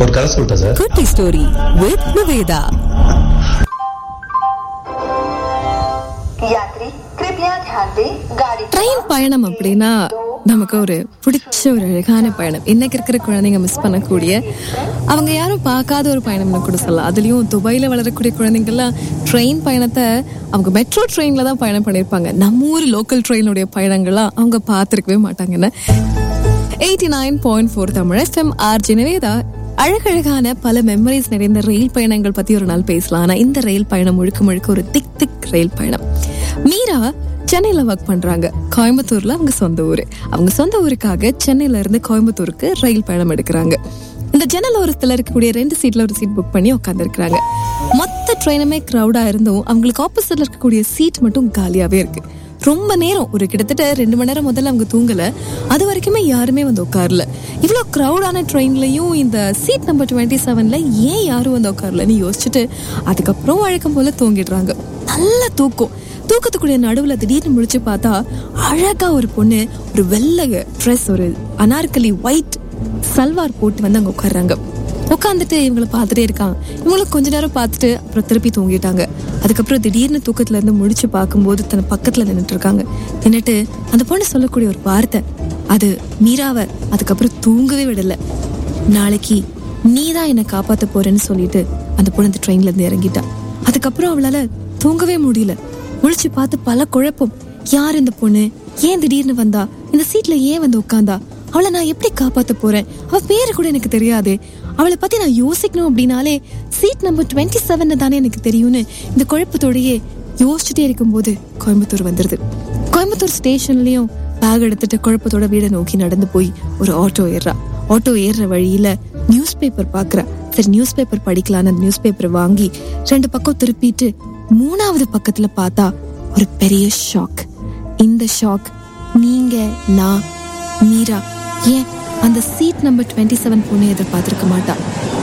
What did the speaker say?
ஒரு கதை சொல்லிட்டா சார் குட்டி ஸ்டோரி வித் நிவேதா यात्री कृपया ध्यान दें गाड़ी ட்ரெயின் பயணம் அப்படின்னா நமக்கு ஒரு பிடிச்ச ஒரு அழகான பயணம் இன்னைக்கு இருக்கிற குழந்தைங்க மிஸ் பண்ணக்கூடிய அவங்க யாரும் பார்க்காத ஒரு பயணம்னு கூட சொல்லலாம் அதுலயும் துபாயில வளரக்கூடிய குழந்தைங்கள்லாம் ட்ரெயின் பயணத்தை அவங்க மெட்ரோ ட்ரெயின்ல தான் பயணம் பண்ணியிருப்பாங்க நம்ம ஊர் லோக்கல் ட்ரெயினுடைய பயணங்கள்லாம் அவங்க பார்த்துருக்கவே மாட்டாங்கன்னு eighty nine point four Tamil FM R ஜெனவேதா அழகழகான பல மெமரிஸ் நிறைந்த ரயில் பயணங்கள் பத்தி ஒரு நாள் பேசலாம் ஆனா இந்த ரயில் பயணம் முழுக்க முழுக்க ஒரு திக் திக் ரயில் பயணம் மீரா சென்னையில ஒர்க் பண்றாங்க கோயம்புத்தூர்ல அவங்க சொந்த ஊரு அவங்க சொந்த ஊருக்காக சென்னையில இருந்து கோயம்புத்தூருக்கு ரயில் பயணம் எடுக்கிறாங்க இந்த ஜன்னல் ஓரத்துல இருக்கக்கூடிய ரெண்டு சீட்ல ஒரு சீட் புக் பண்ணி உட்காந்துருக்காங்க மொத்த ட்ரெயினுமே க்ரௌடா இருந்தும் அவங்களுக்கு ஆப்போசிட்ல இருக்கக்கூடிய சீட் மட்டும் காலியாவே இருக்கு ரொம்ப நேரம் ஒரு கிட்டத்தட்ட ரெண்டு மணி நேரம் முதல்ல அவங்க தூங்கல அது வரைக்குமே யாருமே வந்து உட்காரல இவ்வளோ க்ரௌடான ட்ரெயின்லயும் இந்த சீட் நம்பர் டுவெண்ட்டி செவன்ல ஏன் யாரும் வந்து உட்காரலன்னு யோசிச்சுட்டு அதுக்கப்புறம் வழக்கம் போல தூங்கிடுறாங்க நல்ல தூக்கம் தூக்கத்துக்குடைய நடுவுல திடீர்னு முழிச்சு பார்த்தா அழகா ஒரு பொண்ணு ஒரு வெள்ளை ட்ரெஸ் ஒரு அனார்கலி ஒயிட் சல்வார் போட்டு வந்து அங்க உட்கார்றாங்க உட்காந்துட்டு இவங்கள பார்த்துட்டே இருக்காங்க இவங்களும் கொஞ்ச நேரம் பார்த்துட்டு அப்புறம் திருப்பி தூங்கிட்டாங்க அதுக்கப்புறம் திடீர்னு தூக்கத்துல இருந்து முடிச்சு பார்க்கும்போது தன் பக்கத்துல நின்னுட்டு இருக்காங்க நின்னுட்டு அந்த பொண்ணு சொல்லக்கூடிய ஒரு வார்த்தை அது மீராவை அதுக்கப்புறம் தூங்கவே விடல நாளைக்கு நீ தான் என்னை காப்பாத்த போறேன்னு சொல்லிட்டு அந்த பொண்ணு அந்த ட்ரெயின்ல இருந்து இறங்கிட்டா அதுக்கப்புறம் அவளால தூங்கவே முடியல முழிச்சு பார்த்து பல குழப்பம் யார் இந்த பொண்ணு ஏன் திடீர்னு வந்தா இந்த சீட்ல ஏன் வந்து உட்காந்தா அவளை நான் எப்படி காப்பாத்த போறேன் அவ பேரு கூட எனக்கு தெரியாது அவளை பத்தி நான் யோசிக்கணும் அப்படின்னாலே சீட் நம்பர் டுவெண்ட்டி செவன் தானே எனக்கு தெரியும்னு இந்த குழப்பத்தோடயே யோசிச்சுட்டே இருக்கும்போது கோயம்புத்தூர் வந்துருது கோயம்புத்தூர் ஸ்டேஷன்லயும் பேக் எடுத்துட்டு குழப்பத்தோட வீடை நோக்கி நடந்து போய் ஒரு ஆட்டோ ஏறுறா ஆட்டோ ஏறுற வழியில நியூஸ் பேப்பர் பாக்குறா சரி நியூஸ் பேப்பர் படிக்கலான்னு அந்த நியூஸ் பேப்பர் வாங்கி ரெண்டு பக்கம் திருப்பிட்டு மூணாவது பக்கத்துல பார்த்தா ஒரு பெரிய ஷாக் இந்த ஷாக் நீங்க நான் மீரா ஏன் அந்த சீட் நம்பர் டுவெண்ட்டி செவன் பொண்ணு எதிர்பார்த்திருக்க மாட்டா